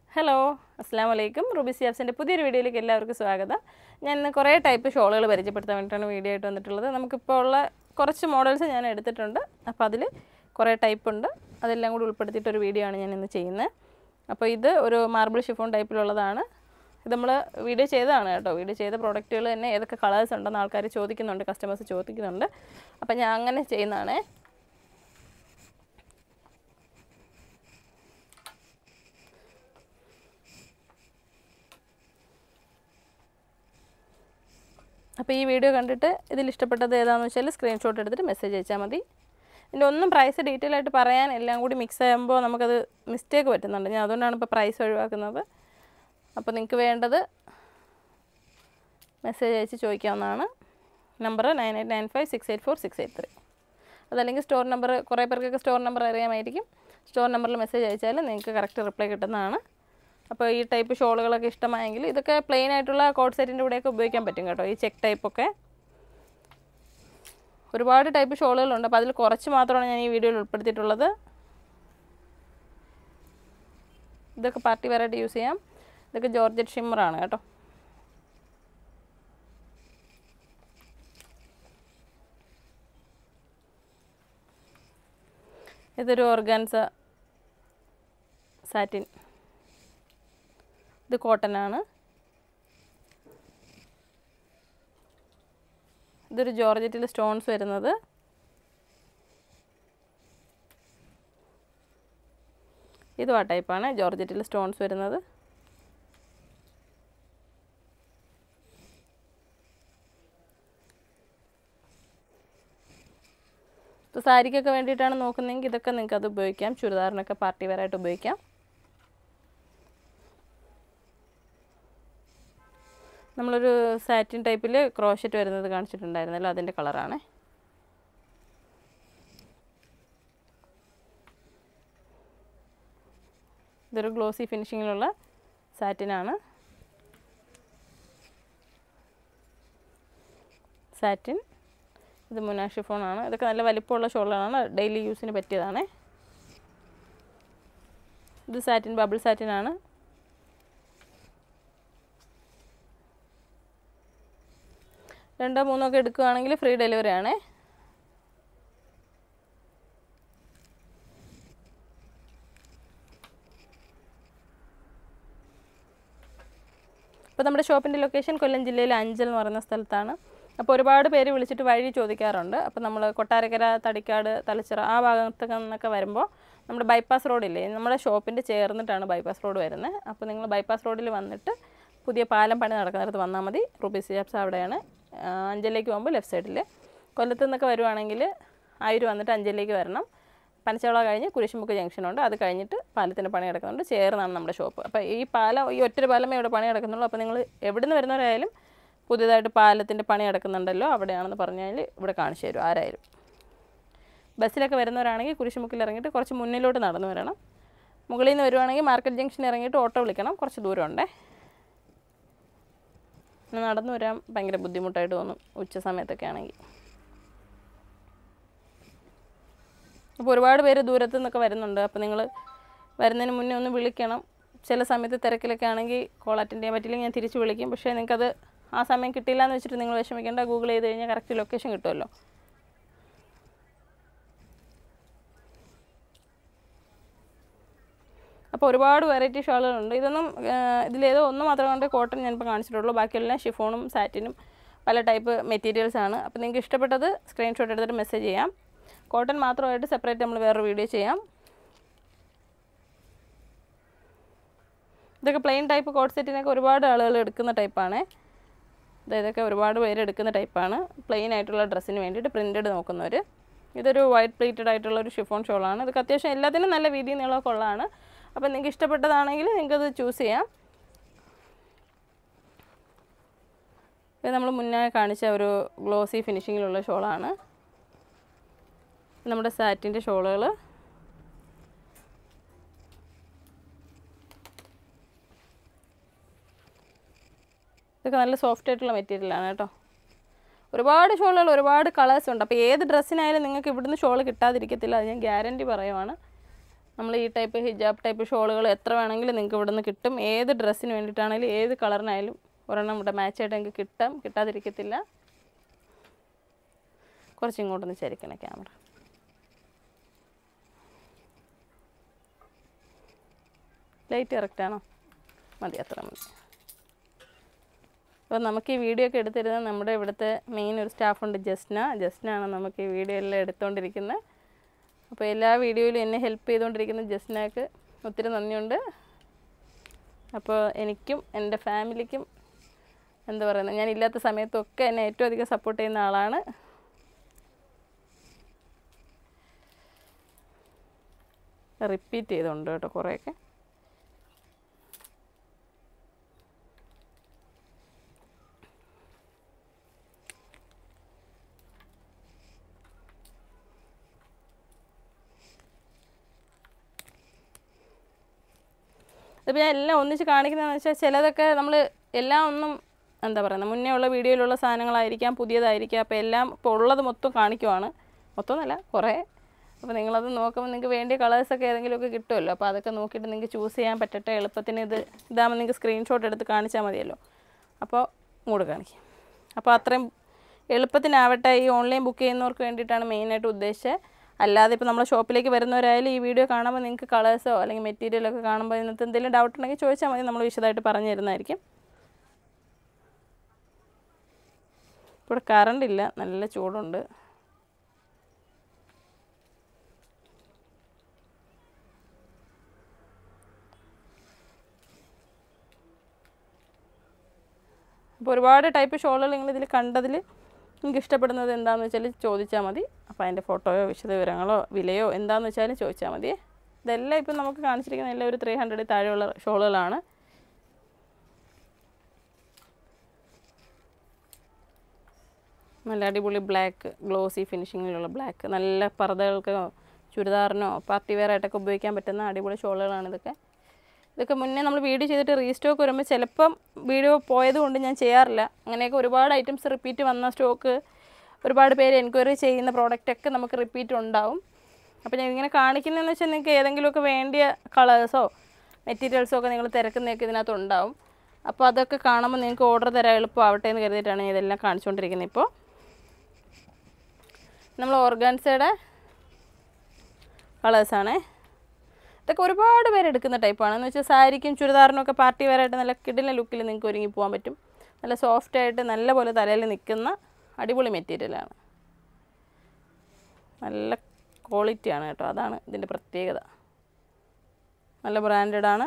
hello അസ്സാം വലൈക്കും Ruby സിയാബ്സിൻ്റെ പുതിയൊരു വീഡിയോയിലേക്ക് എല്ലാവർക്കും സ്വാഗതം ഞാൻ ഇന്ന് കുറേ ടൈപ്പ് ഷോളുകൾ പരിചയപ്പെടുത്താൻ വേണ്ടിയിട്ടാണ് വീഡിയോ ആയിട്ട് വന്നിട്ടുള്ളത് നമുക്കിപ്പോൾ ഉള്ള കുറച്ച് മോഡൽസ് ഞാൻ എടുത്തിട്ടുണ്ട് അപ്പോൾ അതിൽ കുറേ ടൈപ്പ് ഉണ്ട് അതെല്ലാം കൂടി ഉൾപ്പെടുത്തിയിട്ടൊരു വീഡിയോ ആണ് ഞാൻ ഇന്ന് ചെയ്യുന്നത് അപ്പോൾ ഇത് ഒരു മാർബിൾ ഷിഫോൺ ടൈപ്പിലുള്ളതാണ് ഇത് നമ്മൾ വീഡിയോ ചെയ്തതാണ് കേട്ടോ വീഡിയോ ചെയ്ത പ്രോഡക്റ്റുകൾ തന്നെ ഏതൊക്കെ കളേഴ്സ് ഉണ്ടെന്ന് ആൾക്കാർ ചോദിക്കുന്നുണ്ട് കസ്റ്റമേഴ്സ് ചോദിക്കുന്നുണ്ട് അപ്പോൾ ഞാൻ അങ്ങനെ ചെയ്യുന്നതാണേ അപ്പോൾ ഈ വീഡിയോ കണ്ടിട്ട് ഇതിൽ ഇഷ്ടപ്പെട്ടത് ഏതാണെന്ന് വെച്ചാൽ സ്ക്രീൻഷോട്ട് എടുത്തിട്ട് മെസ്സേജ് അയച്ചാൽ മതി ഇതിൻ്റെ ഒന്നും പ്രൈസ് ഡീറ്റെയിൽ ആയിട്ട് പറയാൻ എല്ലാം കൂടി മിക്സ് ആകുമ്പോൾ നമുക്കത് മിസ്റ്റേക്ക് പറ്റുന്നുണ്ട് ഞാൻ അതുകൊണ്ടാണ് ഇപ്പോൾ പ്രൈസ് ഒഴിവാക്കുന്നത് അപ്പോൾ നിങ്ങൾക്ക് വേണ്ടത് മെസ്സേജ് അയച്ച് ചോദിക്കാവുന്നതാണ് number nine eight nine five six eight four six eight three അതല്ലെങ്കിൽ സ്റ്റോർ നമ്പർ കുറേ പേർക്കൊക്കെ സ്റ്റോർ നമ്പർ അറിയാമായിരിക്കും സ്റ്റോർ നമ്പറിൽ മെസ്സേജ് അയച്ചാൽ നിങ്ങൾക്ക് കറക്റ്റ് റിപ്ലൈ കിട്ടുന്നതാണ് അപ്പോൾ ഈ ടൈപ്പ് ഷോളുകളൊക്കെ ഇഷ്ടമായെങ്കിൽ ഇതൊക്കെ പ്ലെയിൻ ആയിട്ടുള്ള കോട്ട് സെറ്റിൻ്റെ കൂടെയൊക്കെ ഉപയോഗിക്കാൻ പറ്റും കേട്ടോ ഈ ചെക്ക് ടൈപ്പൊക്കെ ഒരുപാട് ടൈപ്പ് ഷോളുകളുണ്ട് അപ്പോൾ അതിൽ കുറച്ച് മാത്രമാണ് ഞാൻ ഈ വീഡിയോയിൽ ഉൾപ്പെടുത്തിയിട്ടുള്ളത് ഇതൊക്കെ പാർട്ടി വെയറായിട്ട് യൂസ് ചെയ്യാം ഇതൊക്കെ ജോർജറ്റ് ഷിമ്മറാണ് കേട്ടോ ഇതൊരു ഓർഗാൻസ സാറ്റിൻ ഇത് കോട്ടൺ ആണ് ഇതൊരു ജോർജറ്റിൽ സ്റ്റോൺസ് വരുന്നത് ഇതും ആ ടൈപ്പാണ് ജോർജറ്റിൽ സ്റ്റോൺസ് വരുന്നത് ഇപ്പോൾ സാരിക്കൊക്കെ വേണ്ടിയിട്ടാണ് നോക്കുന്നതെങ്കിൽ ഇതൊക്കെ നിങ്ങൾക്ക് അത് ഉപയോഗിക്കാം ചുരിദാറിനൊക്കെ പാർട്ടി വെയറായിട്ട് ഉപയോഗിക്കാം നമ്മളൊരു സാറ്റിൻ ടൈപ്പിൽ ക്രോഷറ്റ് വരുന്നത് കാണിച്ചിട്ടുണ്ടായിരുന്നല്ലോ അതിൻ്റെ കളറാണ് ഇതൊരു ഗ്ലോസി ഫിനിഷിങ്ങിലുള്ള സാറ്റിനാണ് സാറ്റിൻ ഇത് മുനാഷിഫോണാണ് ഇതൊക്കെ നല്ല വലിപ്പമുള്ള ഷോളാണ് ഡെയിലി യൂസിന് പറ്റിയതാണ് ഇത് സാറ്റിൻ ബബിൾ സാറ്റിനാണ് രണ്ടോ മൂന്നോ ഒക്കെ എടുക്കുകയാണെങ്കിൽ ഫ്രീ ഡെലിവറി ആണേ ഇപ്പോൾ നമ്മുടെ ഷോപ്പിൻ്റെ ലൊക്കേഷൻ കൊല്ലം ജില്ലയിലെ അഞ്ചൽ എന്ന് പറയുന്ന സ്ഥലത്താണ് അപ്പോൾ ഒരുപാട് പേര് വിളിച്ചിട്ട് വഴി ചോദിക്കാറുണ്ട് അപ്പോൾ നമ്മൾ കൊട്ടാരക്കര തടിക്കാട് തലച്ചിറ ആ ഭാഗത്തൊക്കെ നിന്നൊക്കെ വരുമ്പോൾ നമ്മുടെ ബൈപ്പാസ് റോഡില്ലേ നമ്മുടെ ഷോപ്പിൻ്റെ ചേർന്നിട്ടാണ് ബൈപ്പാസ് റോഡ് വരുന്നത് അപ്പോൾ നിങ്ങൾ ബൈപ്പാസ് റോഡിൽ വന്നിട്ട് പുതിയ പാലം പണി നടക്കുന്നിടത്ത് വന്നാൽ മതി റുബീസ് ജാബ്സ് അവിടെയാണ് ആ, അഞ്ചലിലേക്ക് പോകുമ്പോൾ ലെഫ്റ്റ് സൈഡിൽ കൊല്ലത്തു നിന്നൊക്കെ വരുവാണെങ്കിൽ ആയൂർ വന്നിട്ട് അഞ്ചലിലേക്ക് വരണം പനച്ചവള കഴിഞ്ഞ് കുരിശുമുക്ക് ജംഗ്ഷനുണ്ട് അത് കഴിഞ്ഞിട്ട് പാലത്തിൻ്റെ പണി നടക്കുന്നുണ്ട് ചേർന്നാണ് നമ്മുടെ ഷോപ്പ് അപ്പോൾ ഈ പാലം ഈ ഒറ്റൊരു പാലമേ ഇവിടെ പണി നടക്കുന്നുള്ളൂ അപ്പോൾ നിങ്ങൾ എവിടെ നിന്ന് വരുന്നവരായാലും പുതിയതായിട്ട് പാലത്തിൻ്റെ പണി നടക്കുന്നുണ്ടല്ലോ അവിടെയാണെന്ന് പറഞ്ഞാൽ ഇവിടെ കാണിച്ചു തരും ആരായാലും ബസ്സിലൊക്കെ വരുന്നവരാണെങ്കിൽ കുരിശുമുക്കിൽ ഇറങ്ങിയിട്ട് കുറച്ച് മുന്നിലോട്ട് നടന്നു വരണം മുകളിൽ നിന്ന് വരുവാണെങ്കിൽ മാർക്കറ്റ് ജംഗ്ഷൻ ഇറങ്ങിയിട്ട് ഓട്ടോ വിളിക്കണം കുറച്ച് ദൂരമുണ്ടേ പിന്നെ നടന്നു വരാൻ ഭയങ്കര ബുദ്ധിമുട്ടായിട്ട് തോന്നും ഉച്ച സമയത്തൊക്കെ ആണെങ്കിൽ അപ്പോൾ ഒരുപാട് പേര് ദൂരത്തു നിന്നൊക്കെ വരുന്നുണ്ട് അപ്പോൾ നിങ്ങൾ വരുന്നതിന് മുന്നേ ഒന്ന് വിളിക്കണം ചില സമയത്ത് തിരക്കിലൊക്കെ ആണെങ്കിൽ കോൾ അറ്റൻഡ് ചെയ്യാൻ പറ്റില്ലെങ്കിൽ ഞാൻ തിരിച്ച് വിളിക്കും പക്ഷേ നിങ്ങൾക്കത് ആ സമയം കിട്ടില്ല എന്ന് വെച്ചിട്ട് നിങ്ങൾ വിഷമിക്കേണ്ട ഗൂഗിൾ ചെയ്ത് കഴിഞ്ഞാൽ കറക്റ്റ് ലൊക്കേഷൻ കിട്ടുമല്ലോ അപ്പോൾ ഒരുപാട് വെറൈറ്റി ഷോളുകളുണ്ട് ഇതൊന്നും ആ, ഇതിലേതോ ഒന്ന് മാത്രം കൊണ്ട് കോട്ടൺ ഞാനിപ്പോൾ കാണിച്ചിട്ടുള്ളൂ ബാക്കിയെല്ലാം ഷിഫോണും സാറ്റിനും പല ടൈപ്പ് മെറ്റീരിയൽസ് ആണ് അപ്പോൾ നിങ്ങൾക്ക് ഇഷ്ടപ്പെട്ടത് സ്ക്രീൻഷോട്ട് എടുത്തിട്ട് മെസ്സേജ് ചെയ്യാം കോട്ടൺ മാത്രമായിട്ട് സെപ്പറേറ്റ് നമ്മൾ വേറൊരു വീഡിയോ ചെയ്യാം ഇതൊക്കെ പ്ലെയിൻ ടൈപ്പ് കോട്ട് സെറ്റിനൊക്കെ ഒരുപാട് ആളുകൾ എടുക്കുന്ന ടൈപ്പാണ് ഇതൊക്കെ ഒരുപാട് പേര് എടുക്കുന്ന ടൈപ്പാണ് പ്ലെയിൻ ആയിട്ടുള്ള ഡ്രസ്സിന് വേണ്ടിയിട്ട് പ്രിൻറ്റഡ് നോക്കുന്നവർ ഇതൊരു വൈറ്റ് പ്ലേറ്റഡ് ആയിട്ടുള്ള ഒരു ഷിഫോൺ ഷോളാണ് ഇതൊക്കെ അത്യാവശ്യം എല്ലാത്തിനും നല്ല വീതി നീളമൊക്കെ ഉള്ളതാണ് അപ്പോൾ നിങ്ങൾക്ക് ഇഷ്ടപ്പെട്ടതാണെങ്കിൽ നിങ്ങൾക്കത് ചൂസ് ചെയ്യാം ഇത് നമ്മൾ മുന്നേ കാണിച്ച ഒരു ഗ്ലോസി ഫിനിഷിങ്ങിലുള്ള ഷോളാണ് നമ്മുടെ സാറ്റിൻ്റെ ഷോളുകൾ ഇതൊക്കെ നല്ല സോഫ്റ്റ് ആയിട്ടുള്ള മെറ്റീരിയലാണ് കേട്ടോ ഒരുപാട് ഷോളുകൾ ഒരുപാട് കളേഴ്സ് ഉണ്ട് അപ്പോൾ ഏത് ഡ്രസ്സിനായാലും നിങ്ങൾക്ക് ഇവിടുന്ന് ഷോൾ കിട്ടാതിരിക്കത്തില്ല അത് ഞാൻ ഗ്യാരണ്ടി പറയുവാണ് നമ്മൾ ഈ ടൈപ്പ് ഹിജാബ് ടൈപ്പ് ഷോളുകൾ എത്ര വേണമെങ്കിലും നിങ്ങൾക്ക് ഇവിടെ നിന്ന് കിട്ടും ഏത് ഡ്രസ്സിന് വേണ്ടിയിട്ടാണെങ്കിലും ഏത് കളറിനായാലും ഒരെണ്ണം ഇവിടെ മാച്ചായിട്ട് നിങ്ങൾക്ക് കിട്ടാം കിട്ടാതിരിക്കത്തില്ല കുറച്ച് ഇങ്ങോട്ടൊന്ന് ചരിക്കണേ ക്യാമറ ലൈറ്റ് കറക്റ്റാണോ മതി അത്ര മതി അപ്പോൾ നമുക്ക് ഈ വീഡിയോ ഒക്കെ എടുത്തിരുന്നത് നമ്മുടെ ഇവിടുത്തെ മെയിൻ ഒരു സ്റ്റാഫുണ്ട് ജസ്ന ജസ്നാണ് നമുക്ക് ഈ വീഡിയോ എല്ലാം എടുത്തുകൊണ്ടിരിക്കുന്നത് അപ്പോൾ എല്ലാ വീഡിയോയിലും എന്നെ ഹെൽപ്പ് ചെയ്തുകൊണ്ടിരിക്കുന്ന ജസ്നക്ക് ഒത്തിരി നന്ദിയുണ്ട് അപ്പോൾ എനിക്കും എൻ്റെ ഫാമിലിക്കും എന്താ പറയുന്നത് ഞാൻ ഇല്ലാത്ത സമയത്തൊക്കെ എന്നെ ഏറ്റവും അധികം സപ്പോർട്ട് ചെയ്യുന്ന ആളാണ് റിപ്പീറ്റ് ചെയ്തുണ്ട് കേട്ടോ കുറേയൊക്കെ ഇതിപ്പോൾ ഞാൻ എല്ലാം ഒന്നിച്ച് കാണിക്കുന്നതെന്ന് വെച്ചാൽ ചിലതൊക്കെ നമ്മൾ എല്ലാം ഒന്നും എന്താ പറയുന്നത് മുന്നേ ഉള്ള വീഡിയോയിലുള്ള സാധനങ്ങളായിരിക്കാം പുതിയതായിരിക്കാം അപ്പോൾ എല്ലാം ഇപ്പോൾ ഉള്ളത് മൊത്തം കാണിക്കുവാണ് മൊത്തം എന്നല്ല കുറേ അപ്പോൾ നിങ്ങളത് നോക്കുമ്പോൾ നിങ്ങൾക്ക് വേണ്ടിയ കളേഴ്സൊക്കെ ഏതെങ്കിലുമൊക്കെ കിട്ടുമല്ലോ അപ്പോൾ അതൊക്കെ നോക്കിയിട്ട് നിങ്ങൾക്ക് ചൂസ് ചെയ്യാൻ പറ്റട്ടെ എളുപ്പത്തിന് ഇത് ഇതാകുമ്പോൾ നിങ്ങൾക്ക് സ്ക്രീൻഷോട്ട് എടുത്ത് കാണിച്ചാൽ മതിയല്ലോ അപ്പോൾ ഇങ്ങോട്ട് കാണിക്കും അപ്പോൾ അത്രയും എളുപ്പത്തിനാവട്ടെ ഈ ഓൺലൈൻ ബുക്ക് ചെയ്യുന്നവർക്ക് വേണ്ടിയിട്ടാണ് മെയിനായിട്ട് ഉദ്ദേശിച്ചത് അല്ലാതെ ഇപ്പോൾ നമ്മളെ ഷോപ്പിലേക്ക് വരുന്നവരായാലും ഈ വീഡിയോ കാണുമ്പോൾ നിങ്ങൾക്ക് കളേഴ്സോ അല്ലെങ്കിൽ മെറ്റീരിയലൊക്കെ കാണുമ്പോൾ ഇതിനകത്ത് എന്തെങ്കിലും ഡൗട്ട് ഉണ്ടെങ്കിൽ ചോദിച്ചാൽ മതി നമ്മൾ വിശദമായിട്ട് പറഞ്ഞു തരുന്നതായിരിക്കും ഇവിടെ കറണ്ട് ഇല്ല നല്ല ചൂടുണ്ട് അപ്പോൾ ഒരുപാട് ടൈപ്പ് ഷോളുകൾ നിങ്ങൾ ഇതിൽ കണ്ടതിൽ നിങ്ങൾക്ക് ഇഷ്ടപ്പെടുന്നത് എന്താണെന്ന് വെച്ചാൽ ചോദിച്ചാൽ മതി അപ്പോൾ അതിൻ്റെ ഫോട്ടോയോ വിശദ വിവരങ്ങളോ വിലയോ എന്താണെന്ന് വെച്ചാലും ചോദിച്ചാൽ മതി ഇതെല്ലാം ഇപ്പം നമുക്ക് കാണിച്ചിരിക്കുന്ന എല്ലാം ഒരു ത്രീ ഹൺഡ്രഡിൽ താഴെയുള്ള ഷോളുകളാണ് നല്ല അടിപൊളി ബ്ലാക്ക് ഗ്ലോസി ഫിനിഷിങ്ങിലുള്ള ബ്ലാക്ക് നല്ല പർദ്ദകൾക്കോ ചുരിദാറിനോ പാർട്ടി വെയർ ആയിട്ടൊക്കെ ഉപയോഗിക്കാൻ പറ്റുന്ന അടിപൊളി ഷോളുകളാണ് ഇതൊക്കെ ഇതൊക്കെ മുന്നേ നമ്മൾ വീഡിയോ ചെയ്തിട്ട് റീസ്റ്റോക്ക് വരുമ്പോൾ ചിലപ്പം വീഡിയോ പോയത് കൊണ്ട് ഞാൻ ചെയ്യാറില്ല അങ്ങനെയൊക്കെ ഒരുപാട് ഐറ്റംസ് റിപ്പീറ്റ് വന്ന സ്റ്റോക്ക് ഒരുപാട് പേര് എൻക്വയറി ചെയ്യുന്ന പ്രോഡക്റ്റൊക്കെ നമുക്ക് റിപ്പീറ്റ് ഉണ്ടാവും അപ്പോൾ ഞാൻ ഇങ്ങനെ കാണിക്കുന്നതെന്ന് വെച്ചാൽ നിങ്ങൾക്ക് ഏതെങ്കിലുമൊക്കെ വേണ്ടിയ കളേഴ്സോ മെറ്റീരിയൽസോ ഒക്കെ നിങ്ങൾ തിരക്കുന്നതൊക്കെ ഇതിനകത്ത് ഉണ്ടാവും അപ്പോൾ അതൊക്കെ കാണുമ്പോൾ നിങ്ങൾക്ക് ഓർഡർ തരാൻ എളുപ്പമാവട്ടെ എന്ന് കരുതിയിട്ടാണ് ഞാൻ ഇതെല്ലാം കാണിച്ചുകൊണ്ടിരിക്കുന്നത് ഇപ്പോൾ നമ്മൾ ഓർഗാൻസയുടെ കളേഴ്സാണേ ഇതൊക്കെ ഒരുപാട് പേര് എടുക്കുന്ന ടൈപ്പാണ് എന്ന് വെച്ചാൽ സാരിക്കും ചുരിദാറിനും ഒക്കെ പാർട്ടി വെയറായിട്ട് നല്ല കിടിലൻ ലുക്കിൽ നിങ്ങൾക്ക് ഒരുങ്ങി പോകാൻ പറ്റും നല്ല സോഫ്റ്റ് ആയിട്ട് നല്ല പോലെ തലയിൽ നിൽക്കുന്ന അടിപൊളി മെറ്റീരിയലാണ് നല്ല ക്വാളിറ്റിയാണ് കേട്ടോ അതാണ് ഇതിൻ്റെ പ്രത്യേകത നല്ല ബ്രാൻഡഡ് ആണ്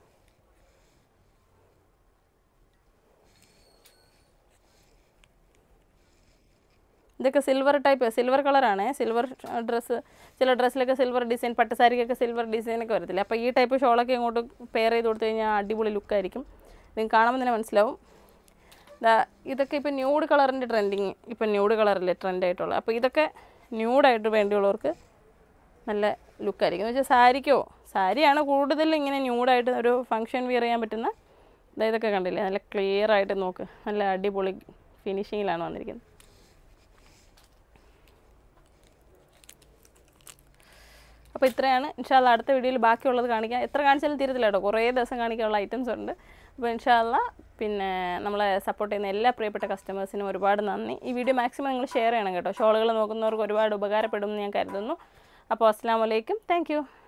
ഇതൊക്കെ സിൽവർ ടൈപ്പ് സിൽവർ കളറാണ് സിൽവർ ഡ്രസ്സ് ചില ഡ്രസ്സിലൊക്കെ സിൽവർ ഡിസൈൻ പട്ടുസാരിക്കൊക്കെ സിൽവർ ഡിസൈനൊക്കെ വരത്തില്ല അപ്പോൾ ഈ ടൈപ്പ് ഷോളൊക്കെ ഇങ്ങോട്ട് പെയർ ചെയ്ത് കൊടുത്തു കഴിഞ്ഞാൽ അടിപൊളി ലുക്കായിരിക്കും നിങ്ങൾക്ക് കാണുമ്പോൾ തന്നെ മനസ്സിലാവും ദാ ഇതൊക്കെ ഇപ്പോൾ ന്യൂഡ് കളറിൻ്റെ ട്രെൻഡിങ് ഇപ്പം ന്യൂഡ് കളറല്ലേ ട്രെൻഡായിട്ടുള്ളത് അപ്പോൾ ഇതൊക്കെ ന്യൂഡായിട്ട് വേണ്ടിയുള്ളവർക്ക് നല്ല ലുക്കായിരിക്കും എന്ന് വെച്ചാൽ സാരിക്കോ സാരിയാണ് കൂടുതൽ ഇങ്ങനെ ന്യൂഡായിട്ട് ഒരു ഫങ്ഷൻ വിയർ ചെയ്യാൻ പറ്റുന്ന ദാ ഇതൊക്കെ കണ്ടില്ലേ നല്ല ക്ലിയർ ആയിട്ട് നോക്ക് നല്ല അടിപൊളി ഫിനിഷിങ്ങിലാണ് വന്നിരിക്കുന്നത് അപ്പോൾ ഇത്രയാണ് ഇൻഷാല്ല അടുത്ത വീഡിയോയിൽ ബാക്കിയുള്ളത് കാണിക്കാം എത്ര കാണിച്ചാലും തീരത്തില്ല കേട്ടോ കുറേ ദിവസം കാണിക്കാനുള്ള ഐറ്റംസ് ഉണ്ട് അപ്പോൾ ഇൻഷാല്ല പിന്നെ നമ്മളെ സപ്പോർട്ട് ചെയ്യുന്ന എല്ലാ പ്രിയപ്പെട്ട കസ്റ്റമേഴ്സിനും ഒരുപാട് നന്ദി ഈ വീഡിയോ മാക്സിമം നിങ്ങൾ ഷെയർ ചെയ്യണം കേട്ടോ ഷോളുകൾ നോക്കുന്നവർക്ക് ഒരുപാട് ഉപകാരപ്പെടും എന്ന് ഞാൻ കരുതുന്നു അപ്പോൾ അസ്സാം വലൈക്കും താങ്ക്